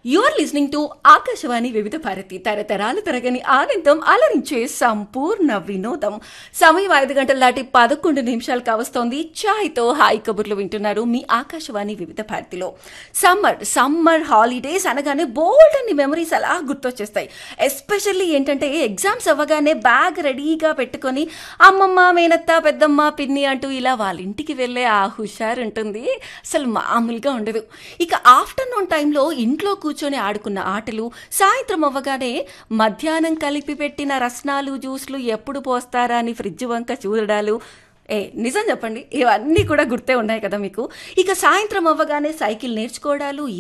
you're listening to Akashvani వివిధ భారతి తరతరాలు తరగని ఆనందం అలరించే సంపూర్ణ వినోదం సమయం ఐదు గంటల దాటి పదకొండు నిమిషాలు కావస్తోంది ఛాయ్తో హాయ్ కబుర్లు వింటున్నారు మీ ఆకాశవాణి వివిధ భారతిలో సమ్మర్ సమ్మర్ హాలిడేస్ అనగానే బోల్డ్ అన్ని మెమరీస్ అలా గుర్తొచ్చేస్తాయి ఎస్పెషల్లీ ఏంటంటే ఎగ్జామ్స్ అవ్వగానే బ్యాగ్ రెడీగా పెట్టుకొని అమ్మమ్మ మేనత్త పెద్దమ్మ పిన్ని అంటూ ఇలా వాళ్ళ ఇంటికి వెళ్ళే ఆ హుషారు ఉంటుంది అసలు మామూలుగా ఉండదు ఇక ఆఫ్టర్నూన్ టైంలో ఇంట్లో కూర్చొని ఆడుకున్న ఆటలు సాయంత్రం అవ్వగానే మధ్యాహ్నం కలిపి పెట్టిన రస్నాలు జ్యూస్లు ఎప్పుడు పోస్తారా అని ఫ్రిడ్జ్ వంక చూడడాలు ఏ నిజం చెప్పండి ఇవన్నీ కూడా గుర్తే ఉన్నాయి కదా మీకు ఇక సాయంత్రం అవ్వగానే సైకిల్ నేర్చుకోవడాలు